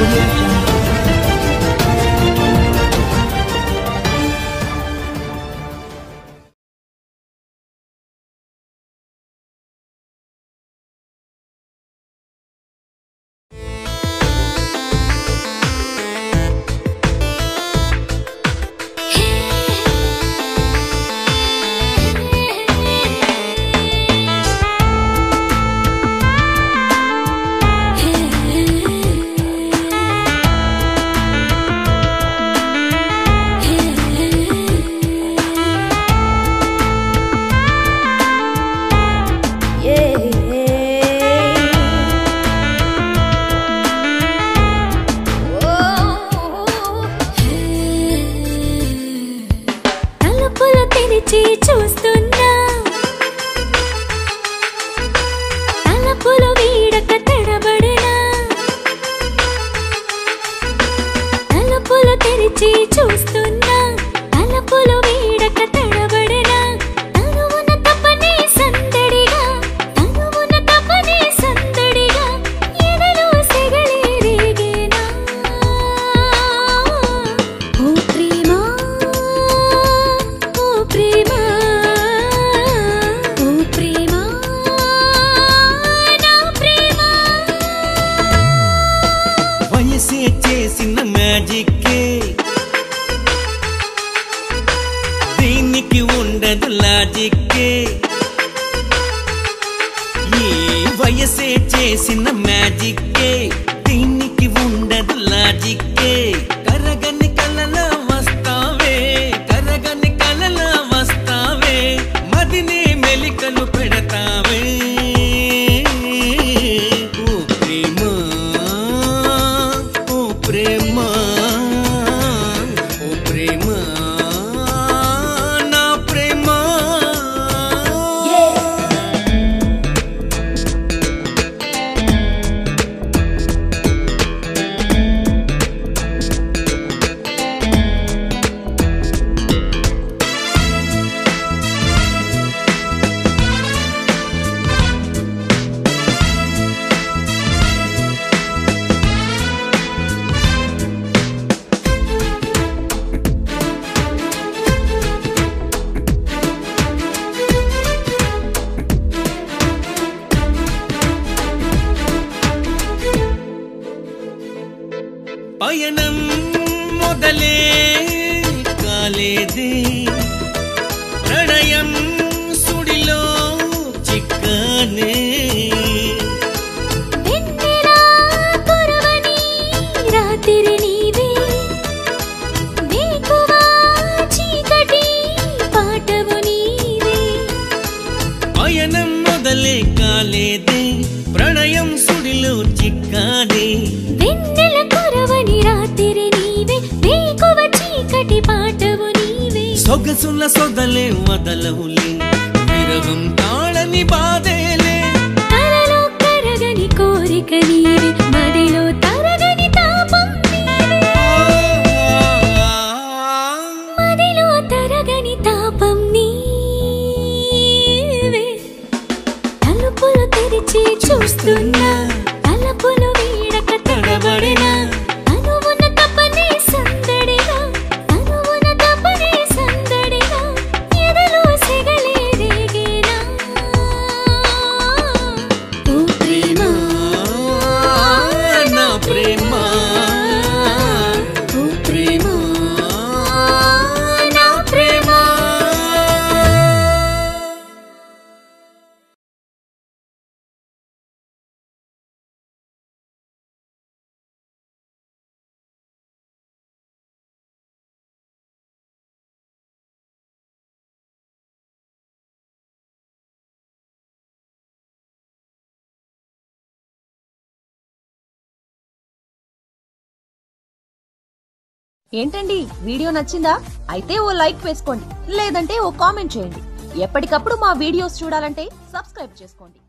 audio jungle. తలుపులు తెరిచి చూస్తున్నా తలుపులు వీడక తడబడినా తలుపులు తెరిచి చూస్తున్నా తలుపులు వీడక తడబడినా తనువున తపనే సందడిగా తనువున తపనే సందడిగా ఎదలో సెగలే రేగేనా ఓ ప్రేమా ఓ ప్రేమా ఓ ప్రేమా నా ప్రేమా వయసే చేసిన మ్యాజిక్కే దీనికి ఉండదు లాజిక్కే ఈ వయసే చేసిన మ్యాజిక్కే దీనికి ఉండదు లాజిక్కే కరగని కలల వస్తావే కరగని కలల వస్తావే మదినే మెలికలు పెడతావే ఓ ప్రేమ ఓ ప్రేమ ఓ ప్రేమ నా ప్రేమ పయనం మొదలే కాలేదే ప్రణయం సుడిలో చిక్కనే వెన్నెలా కురవని రాత్రి నీవే వేకువా చీకటి పాటవు నీవే పయనం మొదలే కాలేదే ప్రణయం సుడిలో చిక్కాదే వెన్నెల కురవని రాత్రి నీవే వేకువ చీకటి పాటవు నీవే సొగసుల సొదలే వదలవులే విరహం తాళని బాధేలే కలలో కరగని కోరిక నీవే మదిలో తరగని తాపం నీవే మదిలో తరగని తాపం నీవే తలుపులు తెరిచి చూస్తున్నా తలుపులు వీడక తడబడినా తనువున తపనే సందడిగా తనువున తపనే సందడిగా ఎదలో సెగలే రేగేనా ఓ ప్రేమ నా ప్రేమ ఓ ప్రేమ నా ప్రేమ ఏంటండి వీడియో నచ్చిందా అయితే ఓ లైక్ వేసుకోండి లేదంటే ఓ కామెంట్ చేయండి ఎప్పటికప్పుడు మా వీడియోస్ చూడాలంటే సబ్స్క్రైబ్ చేసుకోండి